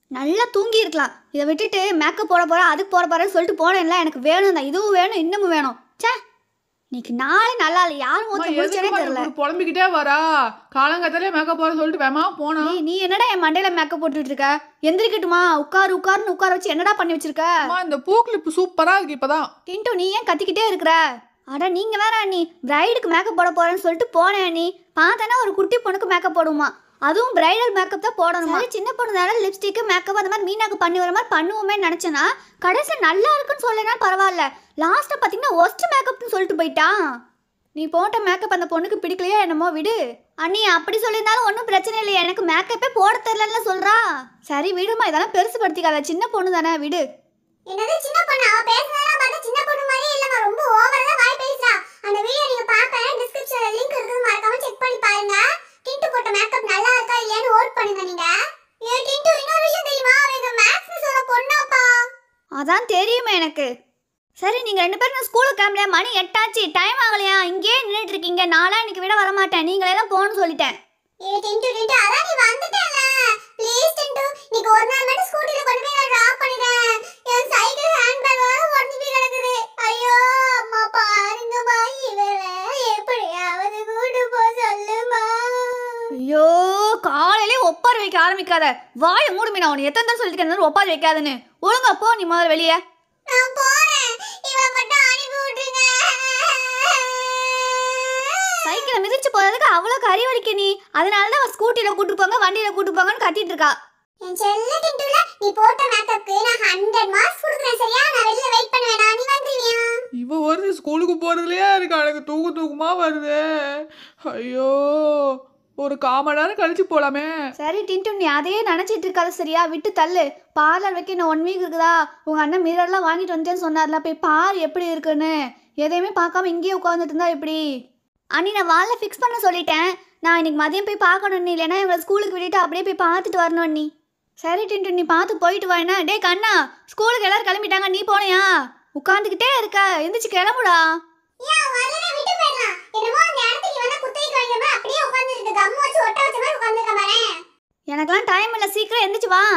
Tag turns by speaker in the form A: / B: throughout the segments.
A: நல்லா தூங்கி இருக்கலாம் இதை விட்டுட்டு மேக்கப் போட போறேன் அதுக்கு போட போறேன்னு சொல்லிட்டு போனேன்ல எனக்கு வேணும் தான் இதுவும் வேணும் இன்னமும் வேணும் ச்சே இன்னைக்கு நாளே நல்லா இல்லை யாரும்
B: அம்மா,
A: ஒருத்தர் முடிச்சனே
B: எதுக்கும்மா
A: தெரியல
B: இப்படி புலம்பிக்கிட்டே வரா காலங்கத்தாலே மேக்கப் போற சொல்லிட்டு வேமா போனா
A: ஏய், நீ என்னடா என் மண்டையில மேக்கப் போட்டுட்டு இருக்க எந்திரிக்கட்டுமா உட்காரு உட்காருன்னு உட்கார வச்சு என்னடா பண்ணி வச்சிருக்க
B: அம்மா இந்த பூ கிளிப் சூப்பரா இருக்கு இப்பதான்
A: டின்ட்டு நீ ஏன் கத்திக்கிட்டே இருக்கிற அட நீங்க வேற நீ பிரைடுக்கு மேக்கப் போட போறேன்னு சொல்லிட்டு போனேன் நீ பார்த்தனா ஒரு குட்டி பொண்ணுக்கு மேக்கப் போடுமா அதுவும் பிரைடல் மேக்கப் தான் போடணும் சரி சின்ன பொண்ணு தானே லிப்ஸ்டிக்கு மேக்கப் அந்த மாதிரி மீனாக்கு பண்ணி வர மாதிரி பண்ணுவோமே நினச்சேன்னா கடைசியில் நல்லா இருக்குன்னு சொல்லனா பரவாயில்ல லாஸ்ட்டில் பார்த்தீங்கன்னா ஒஸ்ட் மேக்கப்னு சொல்லிட்டு போயிட்டான் நீ போட்ட மேக்கப் அந்த பொண்ணுக்கு பிடிக்கலையோ என்னமோ விடு அண்ணி அப்படி சொல்லியிருந்தாலும் ஒன்றும் பிரச்சனை இல்லை எனக்கு மேக்கப்பே போட தெரிலன்னு சொல்றா சரி விடுமா இதெல்லாம் பெருசு படுத்திக்காத சின்ன பொண்ணு தானே விடு
C: என்னது சின்ன பொண்ணு அவ பேசுனதெல்லாம் பார்த்தா சின்ன பொண்ணு மாதிரியே இல்லங்க ரொம்ப ஓவரா தான் வாய் பேசுறா அந்த வீடியோ நீங்க பார்க்க டிஸ்கிரிப்ஷன்ல லிங்க் இருக்குது மறக்காம செக் பண்ணி பாருங்க டிண்டு போட்ட மேக்கப் நல்லா இருக்கா இல்லையான்னு ஓட் பண்ணுங்க நீங்க ஏ டிண்டு இன்னொரு விஷயம் தெரியுமா அவங்க மேக்ஸ் சொல்ல பொண்ணாப்பா
A: அதான் தெரியுமே எனக்கு சரி நீங்கள் ரெண்டு பேரும் நான் ஸ்கூலுக்கு கிளம்பலையா மணி எட்டாச்சு டைம் ஆகலையா இங்கேயே நின்றுட்டு இருக்கீங்க நான்லாம் இன்னைக்கு விட வரமாட்டேன் நீங்களே தான் போகணும்னு சொல்லிட்டேன்
C: ஏ டிண்டு டிண்டு அதான் நீ வந்துட்டல ப்ளீஸ் டிண்டு நீங்க ஒரு நாள் மட்டும் ஸ்கூட்டில கொண்டு போய் நான் டிராப் பண்ணிடுறேன் என் சைக்கிள் ஹேண்ட் பேக் வேற உடஞ்சு போய் கிடக்குது ஐயோ அம்மா பாருங்கம்மா இவளை எப்படியாவது கூட்டு போ சொல்லுமா
A: ஐயோ காலையிலே ஒப்பாரி வைக்க ஆரம்பிக்காத வாயை மூடுமே நான் உன்னை எத்தனை தடவை சொல்லிட்டு ஒப்பாரி வைக்காதுன்னு ஒழுங்கா போ நீ முதல்ல வெளியே
C: நான் போறேன் இவளை மட்டும் அனுப்பி விட்டுருங்க
A: சைக்கிளை மிதிச்சு போறதுக்கு அவ்வளோ கறி வலிக்க நீ அதனால தான் ஸ்கூட்டியில் கூட்டு போங்க வண்டியில் கூட்டு போங்கன்னு கத்திட்டு இருக்கா
C: என் செல்ல டிண்டுல நீ போட்ட மேக்கப்க்கு நான் ஹண்ட்ரட் மார்க்ஸ் கொடுக்குறேன் சரியா நான் வெளியில வெயிட் பண்ணுவேன் நான் நீ வந்துருவியா
B: இவ வருது ஸ்கூலுக்கு போறதுலயே இருக்கு எனக்கு தூக்கு தூக்கமா வருது ஐயோ ஒரு கால் மணி நேரம் கழிச்சு போலாமே
A: சரி டின்ட்டு நீ அதையே நினச்சிட்டு இருக்காத சரியா விட்டு தள்ளு பார்லர் வைக்க இன்னும் ஒன் வீக் இருக்குதா உங்கள் அண்ணன் மிரர்லாம் வாங்கிட்டு வந்துட்டேன்னு சொன்னார்ல போய் பார் எப்படி இருக்குன்னு எதையுமே பார்க்காம இங்கேயே உட்காந்துட்டு இருந்தா எப்படி அண்ணி நான் வாழை ஃபிக்ஸ் பண்ண சொல்லிட்டேன் நான் இன்னைக்கு மதியம் போய் பார்க்கணும் நீ இல்லைன்னா இவங்களை ஸ்கூலுக்கு விட்டுட்டு அப்படியே போய் பார்த்துட்டு வரணும் நீ சரி டின்ட்டு நீ பார்த்து போயிட்டு வா என்ன டேய் கண்ணா ஸ்கூலுக்கு எல்லாரும் கிளம்பிட்டாங்க நீ போனியா உட்காந்துக்கிட்டே இருக்க எந்திரிச்சு கிளம்புடா
C: ஏன் வரலனா விட்டு போயிடலாம் என்னமோ அந்த இடத்துக்கு வந்து குத்தகைக்கு வாங்கிற மாதிரி அப்படியே உட்கார்ந்துருக்கு கம்மு வச்சு ஒட்ட வச்ச மாதிரி உட்கார்ந்துருக்க பாரு
A: எனக்கெல்லாம் டைம் இல்லை சீக்கிரம் எந்திரிச்சு வா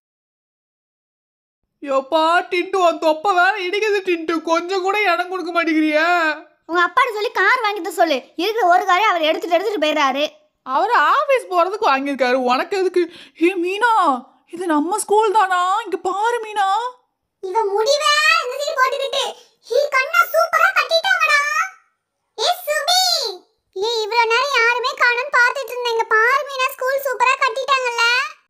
B: எப்பா டின்ட்டு உன் தொப்ப வேற இடிக்குது டின்ட்டு கொஞ்சம் கூட இடம் கொடுக்க மாட்டேங்கிறிய
A: உங்க அப்பாட்ட சொல்லி கார் வாங்கிட்டு சொல்ல இருக்கிற ஒரு காரை அவர் எடுத்துட்டு எடுத்துட்டு போயிடுறாரு
B: அவர் ஆபீஸ் போறதுக்கு வாங்கியிருக்காரு உனக்கு எதுக்கு ஏ மீனா இது நம்ம ஸ்கூல் தானா இங்க பாரு மீனா
C: இவ முடிவே இந்த சீடு போட்டுக்கிட்டு ஹீ கண்ணா சூப்பரா கட்டிட்டாங்கடா ஏ சுபி ஏ இவ்வளவு நேரம் யாருமே காணோம்னு பார்த்துட்டு இருந்தேங்க பாரு மீனா ஸ்கூல் சூப்பரா கட்டிட்டாங்கல்ல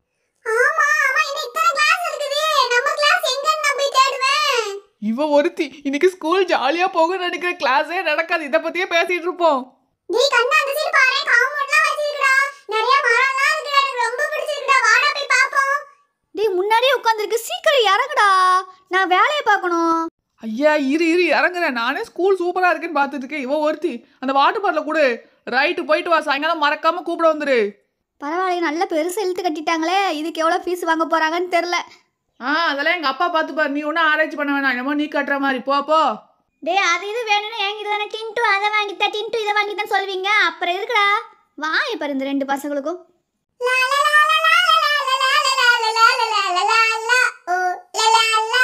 C: ஆமா ஆமா இன்னும் இத்தனை கிளாஸ் இருக்குது நம்ம கிளாஸ் எங்கன்னு நான் போய் தேடுவேன்
B: இவ ஒருத்தி இன்னைக்கு ஸ்கூல் ஜாலியா போக நினைக்கிற கிளாஸே நடக்காது இத பத்தியே பேசிட்டு இருப்போம்
C: டேய் கண்ணா அந்த சைடு பாரு காம்பவுண்ட்லாம் வச்சிருக்குடா நிறைய மரம்லாம் இருக்குடா எனக்கு ரொம்ப பிடிச்சிருக்குடா வாடா போய் பாப்போம்
A: டேய் முன்னாடியே உட்காந்துருக்கு சீக்கிரம் இறங்குடா நான் வேலையை பார்க்கணும்
B: ஐயா இரு இரு இறங்குறேன் நானே ஸ்கூல் சூப்பரா இருக்குன்னு பார்த்துட்டு இருக்கேன் இவ ஒருத்தி அந்த வாட்டர் பாட்டில் கொடு ரைட்டு போயிட்டு வா சாயங்காலம் மறக்காம கூப்பிட வந்துரு
A: பரவாயில்ல நல்ல பெருசு இழுத்து கட்டிட்டாங்களே இதுக்கு எவ்வளோ ஃபீஸ் வாங்க போறாங்கன்னு தெரில
B: ஆ அதெல்லாம் எங்க அப்பா பார்த்துப்பாரு நீ ஒன்றும் ஆராய்ச்சி பண்ண வேணாம் என்னமோ நீ கட்டுற மாதிரி போ போ
A: டேய் அது இது வேணும்னு என்கிட்ட தானே டின்ட்டு அதை வாங்கிட்டா டின்ட்டு இதை வாங்கிட்டேன்னு சொல்லுவீங்க அப்புறம் எதுக்குடா வாங்க பாரு இந்த ரெண்டு பசங்களுக்கும்
C: லா லா லா லா லா லா லா லா லா லா லா லா லா லா ஓ லா லா லா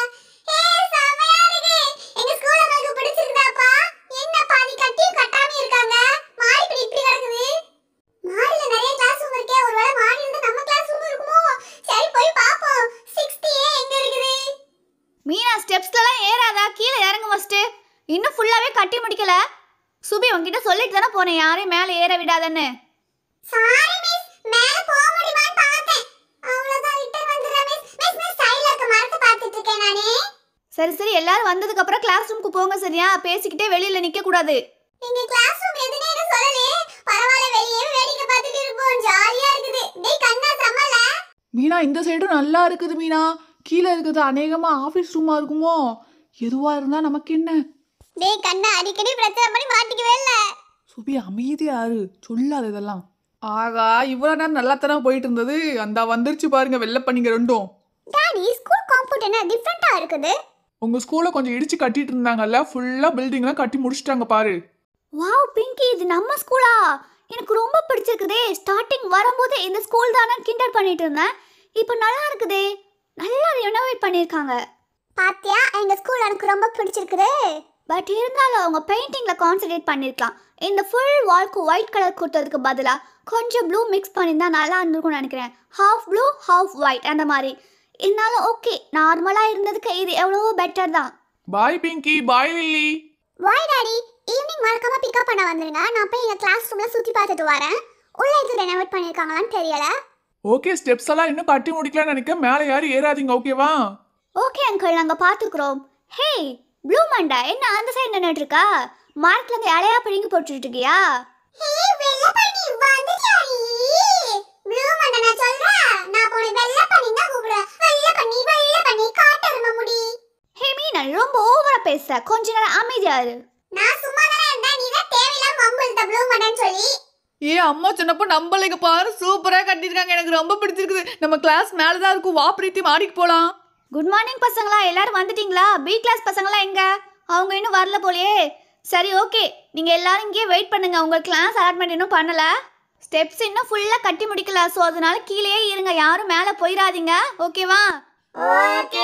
C: ஏ செமையா இருக்கு எங்க ஸ்கூல் உங்களுக்கு பிடிச்சிருக்குதாப்பா என்ன பாதி கட்டியும் கட்டாம இருக்காங்க மாடி இப்படி இப்படி கிடக்குது மாடியில நிறைய கிளாஸ் ரூம் இருக்கே ஒருவேளை மாடியில இருந்து நம்ம கிளாஸ் ரூம் இருக்குமோ சரி போய் பாப்போம் 60 ஏ எங்க இருக்குது
A: மீனா ஸ்டெப்ஸ்லலாம் ஏறாதா கீழே இறங்கு ஃபஸ்ட்டு இன்னும் ஃபுல்லாகவே கட்டி முடிக்கல சுபி உன்கிட்ட சொல்லிட்டு தானே போனேன் யாரையும் மேலே ஏற விடாதன்னு
C: சாரி மிஸ் மேல போக முடியுமான்னு பார்த்தேன் அவ்வளவுதான் ரிட்டர்ன் வந்துடுறேன் மிஸ் மிஸ் மிஸ் சைடுல இருக்க மரத்தை பார்த்துட்டு இருக்கேன் நானே
A: சரி சரி எல்லாரும் வந்ததுக்கு அப்புறம் கிளாஸ் ரூமுக்கு போங்க சரியா பேசிக்கிட்டே வெளியில நிக்க கூடாது
C: எங்க கிளாஸ் ரூம் எதுனே எனக்கு சொல்லலையே பரவாயில்ல வெளியே வேடிக்கை பார்த்துட்டு இருப்போம் ஜாலியா இருக்குது டேய் கண்ணா சம்மல
B: மீனா இந்த சைடும் நல்லா இருக்குது மீனா கீழே இருக்குது அநேகமா ஆஃபீஸ் ரூமா இருக்குமோ எதுவா இருந்தா நமக்கு என்ன
C: டேய் கண்ணா அடிக்கடி பிரச்சனை பண்ணி மாட்டிக்கவே இல்ல
B: சுபி அமைதியாரு சொல்லாத இதெல்லாம் ஆகா இவ்வளோ நேரம் நல்லா தானே போயிட்டு இருந்தது அந்த வந்துருச்சு பாருங்க வெள்ளை பண்ணிங்க ரெண்டும்
C: டாடி ஸ்கூல் காம்பவுண்ட் என்ன டிஃப்ரெண்டா இருக்குது
B: உங்க ஸ்கூலை கொஞ்சம் இடிச்சு கட்டிட்டு இருந்தாங்கல்ல ஃபுல்லா பில்டிங்லாம் கட்டி முடிச்சிட்டாங்க பாரு
A: வாவ் பிங்கி இது நம்ம ஸ்கூலா எனக்கு ரொம்ப பிடிச்சிருக்குதே ஸ்டார்டிங் வரும்போது இந்த ஸ்கூல் தானே கிண்டர் பண்ணிட்டு இருந்தேன் இப்போ நல்லா இருக்குதே நல்லா ரெனோவேட் பண்ணியிருக்காங்க
C: பாத்தியா எங்க ஸ்கூல் எனக்கு ரொம்ப பிடிச்சிருக்குது
A: பட் இருந்தாலும் அவங்க பெயிண்டிங்கில் கான்சென்ட்ரேட் பண்ணியிருக்கலாம் இந்த ஃபுல் வால்க்கு ஒயிட் கலர் கொடுத்ததுக்கு பதிலாக கொஞ்சம் ப்ளூ மிக்ஸ் பண்ணியிருந்தா நல்லா இருந்திருக்கும்னு நினைக்கிறேன் ஹாஃப் ப்ளூ ஹாஃப் ஒயிட் அந்த மாதிரி இருந்தாலும் ஓகே நார்மலாக இருந்ததுக்கு இது எவ்வளவோ பெட்டர் தான்
B: bye Pinky bye Lilly
C: bye daddy evening மறக்காம பிக்கப் பண்ண வந்துருங்க நான் போய் எங்க கிளாஸ் ரூம்ல சுத்தி பார்த்துட்டு வரேன் உள்ள இது ரெனோவேட் பண்ணிருக்காங்களான்னு தெரியல
B: ஓகே ஸ்டெப்ஸ் எல்லாம் இன்னும் கட்டி முடிக்கலாம்னு நினைக்க மேலே யாரும் ஏறாதீங்க ஓகேவா
A: ஓகே அங்கிள் நாங்கள் பார்த்துக்குறோம் ஹே ப்ளூ மண்டா என்ன அந்த சைடு நின்றுட்டு இருக்கா மரத்துல இருந்து இலையா பிடிங்கி போட்டுட்டு இருக்கியா
C: ஹே வெள்ள பண்ணி வந்துட்டியாடி ப்ளூ மண்ட நான் சொல்றேன் நான் போன வெள்ள பண்ணி தான் கூப்பிடுறேன் வெள்ள பண்ணி வெள்ள பண்ணி காட்டரும முடி
A: ஹே மீனா ரொம்ப ஓவரா பேசுற கொஞ்ச நேரம் அமைதியா இரு
C: நான் சும்மா தானே இருந்தேன் நீ தான் தேவையில்லாம மம்புள்த ப்ளூ மண்டன்னு சொல்லி
B: ஏ அம்மா சொன்னப்போ நம்மளுக்கு பாரு சூப்பரா கட்டிருக்காங்க எனக்கு ரொம்ப பிடிச்சிருக்குது நம்ம கிளாஸ் மேலதான் இருக்கும் வா பிரீத்தி மாடிக்கு போலாம்
A: குட் மார்னிங் பசங்களா எல்லாரும் வந்துட்டீங்களா பி கிளாஸ் பசங்களாம் எங்க அவங்க இன்னும் வரல போலயே சரி ஓகே நீங்க எல்லாரும் இங்கேயே வெயிட் பண்ணுங்க உங்க கிளாஸ் அலாட்மெண்ட் இன்னும் பண்ணல ஸ்டெப்ஸ் இன்னும் ஃபுல்லா கட்டி முடிக்கல ஸோ அதனால கீழேயே இருங்க யாரும் மேலே போயிடாதீங்க ஓகேவா
C: ஓகே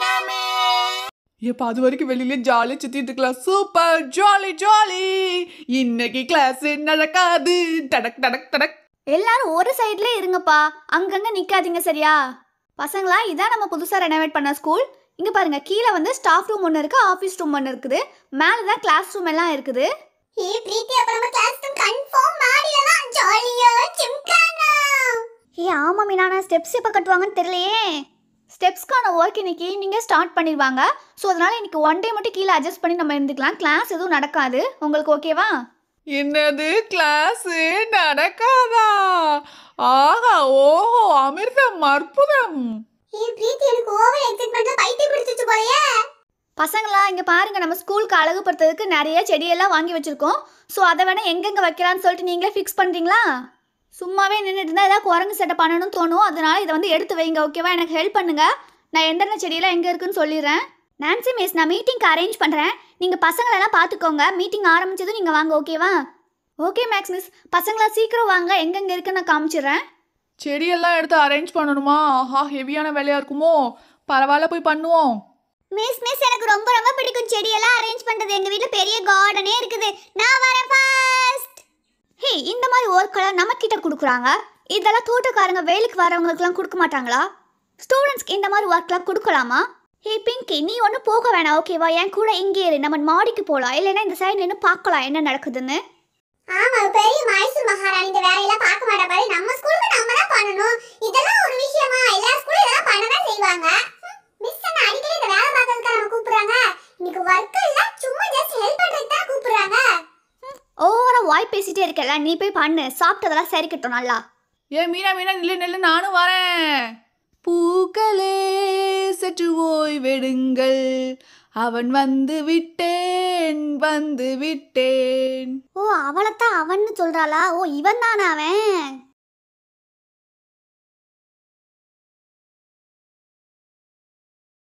B: ஏப்பா அது வரைக்கும் வெளியில ஜாலியாக சுத்திட்டு இருக்கலாம் சூப்பர் ஜாலி ஜாலி இன்னைக்கு கிளாஸ் நடக்காது டடக் டடக் டடக்
A: எல்லாரும் ஒரு சைட்ல இருங்கப்பா அங்கங்க நிக்காதீங்க சரியா பசங்களா இதான் நம்ம புதுசா ரெனோவேட் பண்ண ஸ்கூல் இங்க பாருங்க கீழே வந்து ஸ்டாஃப் ரூம் ஒன்று இருக்கு ஆஃபீஸ் ரூம் ஒன்று இருக்குது மேலே தான் கிளாஸ் ரூம் எல்லாம் இருக்குது
C: ஹே பிரீத்தி அப்புறமா கிளாஸ் ரூம் கன்ஃபார்ம் மாடில தான் ஜாலியா சிம்கானா
A: ஏ ஆமாம் மீனானா ஸ்டெப்ஸ் எப்போ கட்டுவாங்கன்னு தெரியலையே ஸ்டெப்ஸ்க்கான ஒர்க் இன்னைக்கு ஈவினிங்கே ஸ்டார்ட் பண்ணிடுவாங்க ஸோ அதனால இன்னைக்கு ஒன் டே மட்டும் கீழே அட்ஜஸ்ட் பண்ணி நம்ம இருந்துக்கலாம் கிளாஸ் எதுவும் நடக்காது உங்களுக்கு ஓகேவா
B: என்னது கிளாஸ் நடக்காதா ஆஹா ஓஹோ அமிர்தம் அற்புதம்
C: ஹே பிரீத்தி எனக்கு ஓவர் எக்ஸைட்மெண்ட்ல பைத்தியம் பிடிச்சிச்சு போலயே
A: பசங்களா இங்கே பாருங்க நம்ம ஸ்கூலுக்கு அழகுபடுத்துறதுக்கு நிறைய செடியெல்லாம் வாங்கி வச்சிருக்கோம் ஸோ அதை வேணால் எங்கெங்கே வைக்கலாம்னு சொல்லிட்டு நீங்களே ஃபிக்ஸ் பண்ணுறீங்களா சும்மாவே நின்றுட்டு இருந்தால் ஏதாவது குரங்கு செட்டை பண்ணணும்னு தோணும் அதனால இதை வந்து எடுத்து வைங்க ஓகேவா எனக்கு ஹெல்ப் பண்ணுங்க நான் எந்தெந்த செடியெல்லாம் எங்கே இருக்குன்னு சொல்லிடுறேன் நான்சி மிஸ் நான் மீட்டிங்க்கு அரேஞ்ச் பண்ணுறேன் நீங்கள் பசங்களெல்லாம் பார்த்துக்கோங்க மீட்டிங் ஆரம்பிச்சதும் நீங்கள் வாங்க ஓகேவா ஓகே மேக்ஸ் மிஸ் பசங்களா சீக்கிரம் வாங்க எங்கெங்கே இருக்குன்னு நான் காமிச்சிடுறேன்
B: செடியெல்லாம் எடுத்து அரேஞ்ச் பண்ணணுமா ஆஹா ஹெவியான வேலையா இருக்குமோ பரவாயில்ல போய் பண்ணுவோம்
C: மிஸ் மிஸ் எனக்கு ரொம்ப ரொம்ப பிடிக்கும் செடியெல்லாம் அரேஞ்ச் பண்றது எங்க வீட்ல பெரிய கார்டனே இருக்குது நான் வரேன் ஃபர்ஸ்ட்
A: ஹே இந்த மாதிரி ஒர்க்கெல்லாம் நம்மக்கிட்ட கொடுக்குறாங்க இதெல்லாம் தோட்டக்காரங்க வேலைக்கு வரவங்களுக்குலாம் கொடுக்க மாட்டாங்களா ஸ்டூடெண்ட்ஸ்க்கு இந்த மாதிரி ஒர்க்லாம் கொடுக்கலாமா ஹே பிங்கி நீ ஒன்றும் போக வேணாம் ஓகேவா என் கூட இங்கே இரு நம்ம மாடிக்கு போகலாம் இல்லைன்னா இந்த சைடு நின்று பார்க்கலாம் என்ன நடக்குதுன்னு
C: ஆமா பெரிய மைசூர் மகாராணி இந்த வேலையெல்லாம் பார்க்க மாட்டா பாரு நம்ம ஸ்கூலுக்கு நம்ம தான் பண்ணணும் இதெல்லாம் ஒரு விஷயமா எல்லா ஸ்கூலும் இதெல்லாம் பண்ண தான் செய்வாங்க மிஸ் என்ன அடிக்கடி இந்த வேலை பார்க்கறதுக்கு நம்ம கூப்பிடுறாங்க இன்னைக்கு ஒர்க் இல்ல சும்மா ஜஸ்ட் ஹெல்ப் பண்றதுக்கு தான் கூப்பிடுறாங்க
A: ஓவரா வாய் பேசிட்டே இருக்கல நீ போய் பண்ணு சாப்பிட்டதெல்லாம் சரிக்கட்டும் நல்லா
B: ஏ மீனா மீனா நில்லு நில்லு நானும் வரேன் பூக்களே சற்று ஓய்வெடுங்கள் அவன் வந்து விட்டேன் வந்து விட்டேன்
A: ஓ அவளைத்தான் அவன்னு சொல்றாளா ஓ இவன் தானே அவன்